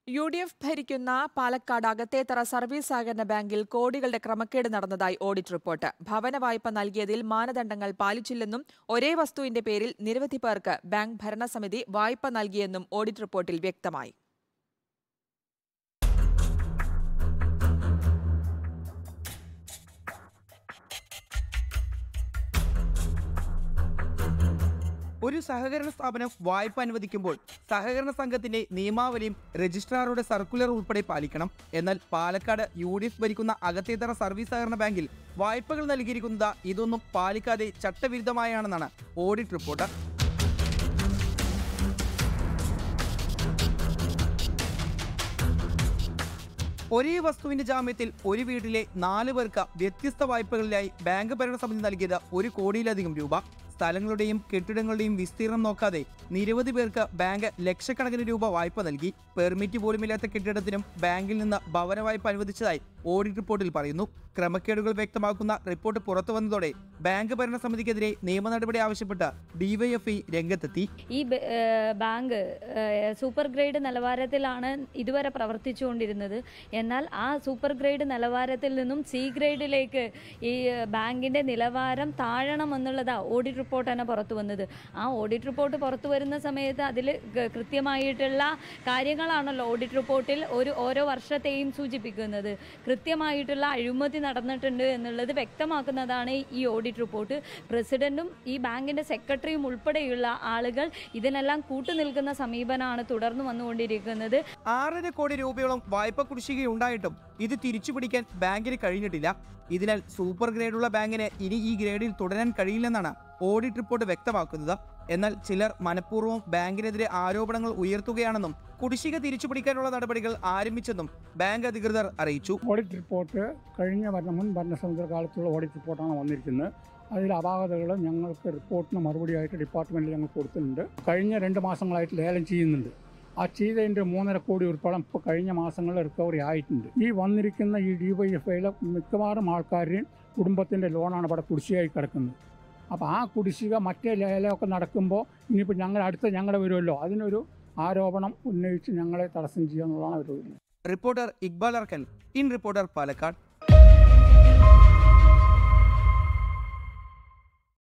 U D F ഭരിക്കുന്ന Palakkad Akathethara service സഹകരണ ബാങ്കിൽ കോടികളുടെ ക്രമക്കേട് നടന്നതായി ഓഡിറ്റ് റിപ്പോർട്ട് ഭവന വായ്പ നൽകിയതിൽ മാനദണ്ഡങ്ങൾ പാലിച്ചില്ലെന്നും ഒരേ വസ്തുവിന്റെ പേരിൽ നിരവധി പേർക്ക് ബാങ്ക് ഭരണസമിതി വായ്പ നൽകിയെന്നും ഓഡിറ്റ് റിപ്പോർട്ടിൽ വ്യക്തമായി ഒരു സഹകരണ സ്ഥാപനം വായ്പ അനുവദിക്കുമ്പോൾ സഹകരണ സംഘത്തിന്റെ നിയമാവലിയും രജിസ്ട്രാറുടെ സർക്കുലർ ഉൾപ്പെടെ പാലിക്കണം എന്നാൽ പാലക്കാട് യു ഡി എഫ് ഭരിക്കുന്ന അകത്തേത്തറ സർവീസ് സഹകരണ ബാങ്കിൽ വായ്പകൾ നൽകിയിരിക്കുന്നത് ഇതൊന്നും പാലിക്കാതെ ചട്ടവിരുദ്ധമായാണെന്നാണ് ഓഡിറ്റ് റിപ്പോർട്ട് ഒരേ വസ്തുവിന്റെ ജാമ്യത്തിൽ ഒരു വീട്ടിലെ നാല് പേർക്ക് വ്യത്യസ്ത വായ്പകളിലായി ബാങ്ക് ഭരണസമിതി നൽകിയത് ഒരു കോടിയിലധികം രൂപ സ്ഥലങ്ങളുടെയും കെട്ടിടങ്ങളുടെയും വിസ്തീർണം നോക്കാതെ നിരവധി പേർക്ക് ബാങ്ക് ലക്ഷക്കണക്കിന് രൂപ വായ്പ നൽകി പെർമിറ്റ് പോലുമില്ലാത്ത കെട്ടിടത്തിനും ബാങ്കിൽ നിന്ന് ഭവന വായ്പ അനുവദിച്ചതായി ഓഡിറ്റ് റിപ്പോർട്ടിൽ പറയുന്നു ക്രമക്കേടുകൾ വ്യക്തമാക്കുന്ന റിപ്പോർട്ട് പുറത്തു വന്നതോടെ ബാങ്ക് ഭരണസമിതിക്കെതിരെ നിയമ നടപടി ആവശ്യപ്പെട്ട് ഡിവൈഎഫ്ഐ രംഗത്തെത്തി ഈ ബ- ഏഹ് ബാങ്ക് ഏഹ് സൂപ്പർ ഗ്രേഡ് നിലവാരത്തിലാണ് ഇതുവരെ പ്രവർത്തിച്ചുകൊണ്ടിരുന്നത് എന്നാൽ ആ സൂപ്പർ ഗ്രേഡ് നിലവാരത്തിൽ നിന്നും സി ഗ്രേഡിലേക്ക് ഈ ഏഹ് ബാങ്കിന്റെ നിലവാരം താഴണമെന്നുള്ളതാണ് ഓഡിറ്റ് റിപ്പോർട്ട് തന്നെ പുറത്തു വന്നത് ആ ഓഡിറ്റ് റിപ്പോർട്ട് പുറത്തു വരുന്ന സമയത്ത് അതിൽ കൃത്യമായിട്ടുള്ള കാര്യങ്ങളാണല്ലോ ഓഡിറ്റ് റിപ്പോർട്ടിൽ ഒരു ഓരോ വർഷത്തെയും സൂചിപ്പിക്കുന്നത് കൃത്യമായിട്ടുള്ള അഴിമതി നടന്നിട്ടുണ്ട് എന്നുള്ളത് വ്യക്തമാക്കുന്നതാണ് ഈ ഓഡിറ്റ് റിപ്പോർട്ട് പ്രസിഡന്റും ഈ ബാങ്കിന്റെ സെക്രട്ടറിയും ഉൾപ്പെടെയുള്ള ആളുകൾ ഇതിനെല്ലാം കൂട്ടുനിൽക്കുന്ന സമീപനമാണ് തുടർന്നു വന്നുകൊണ്ടിരിക്കുന്നത് ആറര കോടി രൂപയോളം വായ്പ കുടിശ്ശികയുണ്ടായിട്ടും ഇത് തിരിച്ചുപിടിക്കാൻ ബാങ്കിന് കഴിഞ്ഞിട്ടില്ല ഇതിനാൽ സൂപ്പർ ഗ്രേഡുള്ള ബാങ്കിന് ഇനി ഈ ഗ്രേഡിൽ തുടരാൻ കഴിയില്ലെന്നാണ് ഓഡിറ്റ് റിപ്പോർട്ട് വ്യക്തമാക്കുന്നത് എന്നാൽ ചിലർ മനഃപൂർവ്വം ബാങ്കിനെതിരെ ആരോപണങ്ങൾ ഉയർത്തുകയാണെന്നും കുടിശ്ശിക തിരിച്ചുപിടിക്കാനുള്ള നടപടികൾ ആരംഭിച്ചെന്നും ബാങ്ക് അധികൃതർ അറിയിച്ചു ഓഡിറ്റ് റിപ്പോർട്ട് കഴിഞ്ഞ ഭരണ മുൻ ഭരണസമിതി കാലത്തുള്ള ഓഡിറ്റ് റിപ്പോർട്ടാണ് വന്നിരിക്കുന്നത് അതിൽ അപാകതകൾ ഞങ്ങൾക്ക് റിപ്പോർട്ടിന് മറുപടിയായിട്ട് ഡിപ്പാർട്ട്മെൻറ്റിൽ ഞങ്ങൾ കൊടുത്തിട്ടുണ്ട് കഴിഞ്ഞ രണ്ട് മാസങ്ങളായിട്ട് ലേലം ചെയ്യുന്നുണ്ട് ആ ചെയ്തതിൻ്റെ മൂന്നര കോടി ഉൾപ്പെടെ ഇപ്പോൾ കഴിഞ്ഞ മാസങ്ങളിൽ റിക്കവറി ആയിട്ടുണ്ട് ഈ വന്നിരിക്കുന്ന ഈ ഡി വൈ എഫ് ഐയിലെ മിക്കവാറും ആൾക്കാരുടെയും കുടുംബത്തിൻ്റെ ലോണാണ് ഇവിടെ കുടിശ്ശികയായി കിടക്കുന്നത് അപ്പോൾ ആ കുടിശ്ശിക മറ്റേ ലേലമൊക്കെ നടക്കുമ്പോൾ ഇനിയിപ്പോൾ ഞങ്ങൾ അടുത്ത ഞങ്ങളുടെ വരുമല്ലോ അതിനൊരു ആരോപണം ഉന്നയിച്ച് ഞങ്ങളെ തടസ്സം ചെയ്യുക എന്നുള്ളതാണ് അവർ reporter Iqbal Arkkal in reporter Palakkad